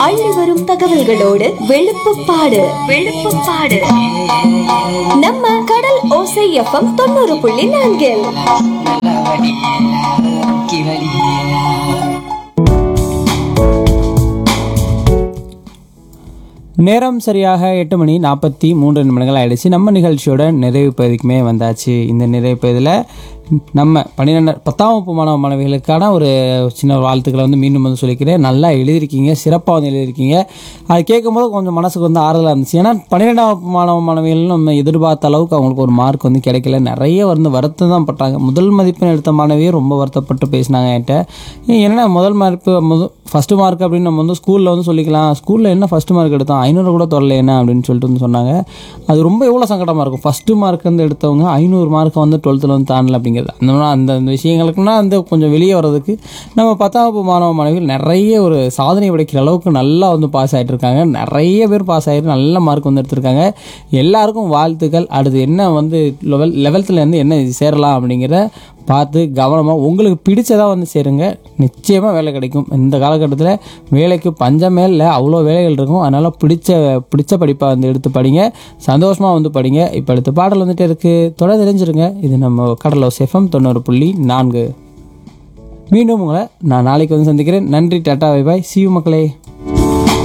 அள்ளி வரும் தகவல்களோடு வெளுப்புப்பாடு வெளுப்புப்பாடு நம்ம கடல் ஓசை எஃப்எம் தொண்ணூறு புள்ளி நான்கில் நல்லா வடி கி வடி நேரம் சரியாக எட்டு மணி நாற்பத்தி மூன்று நிமிடங்கள் ஆயிடுச்சு நம்ம நிகழ்ச்சியோட நிறைவு பகுதிக்குமே வந்தாச்சு இந்த நிறைவு பகுதியில் நம்ம பன்னிரெண்டு பத்தாம் வகுப்பு மாணவ மாணவிகளுக்கான ஒரு சின்ன ஒரு வாழ்த்துக்களை வந்து மீண்டும் வந்து சொல்லிக்கிறேன் நல்லா எழுதியிருக்கீங்க சிறப்பாக வந்து எழுதியிருக்கீங்க அது கேட்கும்போது கொஞ்சம் மனசுக்கு வந்து ஆறுதலாக இருந்துச்சு ஏன்னா பன்னிரெண்டாம் வகுப்பு மாணவ மாணவிகள் நம்ம எதிர்பார்த்த அளவுக்கு அவங்களுக்கு ஒரு மார்க் வந்து கிடைக்கல நிறைய வந்து வருத்தம் தான் பட்டாங்க முதல் மதிப்பெண் எடுத்த மாணவியே ரொம்ப வருத்தப்பட்டு பேசினாங்க என்கிட்ட "ஏய், என்ன முதல் மார்க் முதல் ஃபஸ்ட்டு மார்க் அப்படின்னு நம்ம வந்து ஸ்கூலில் வந்து சொல்லிக்கலாம் ஸ்கூலில் என்ன ஃபஸ்ட்டு மார்க் எடுத்தோம் ஐநூறு கூட தொடல என்ன அப்படின்னு சொல்லிட்டு வந்து சொன்னாங்க அது ரொம்ப எவ்வளோ சங்கடமாக இருக்கும் ஃபஸ்ட்டு மார்க் வந்து எடுத்தவங்க ஐநூறு மார்க்கை வந்து டுவெல்த்தில் வந்து தாண்டல அப்படிங்கிறது அந்த மாதிரி அந்த அந்த விஷயங்களுக்குன்னா வந்து கொஞ்சம் வெளியே வர்றதுக்கு நம்ம பத்தாம் வகுப்பு மாணவ மாணவிகள் நிறைய ஒரு சாதனை படைக்கிற அளவுக்கு நல்லா வந்து பாஸ் ஆகிட்டு இருக்காங்க நிறைய பேர் பாஸ் ஆகிட்டு நல்ல மார்க் வந்து எடுத்திருக்காங்க எல்லாருக்கும் வாழ்த்துக்கள் அடுத்து என்ன வந்து லெவல் லெவல்த்தில் இருந்து என்ன சேரலாம் அப்படிங்கிற பார்த்து கவனமாக உங்களுக்கு பிடிச்சதா வந்து சேருங்க நிச்சயமாக வேலை கிடைக்கும் இந்த காலகட்டத்தில் வேலைக்கு பஞ்சமே இல்லை அவ்வளோ வேலைகள் இருக்கும் அதனால் பிடிச்ச பிடிச்ச படிப்பை வந்து எடுத்து படிங்க சந்தோஷமாக வந்து படிங்க இப்போ அடுத்த பாடல் வந்துட்டு இருக்குது தொடர் தெரிஞ்சிருங்க இது நம்ம கடலோ செஃபம் தொண்ணூறு புள்ளி நான்கு மீண்டும் உங்களை நான் நாளைக்கு வந்து சந்திக்கிறேன் நன்றி டாட்டா பை பாய் சியூ மக்களே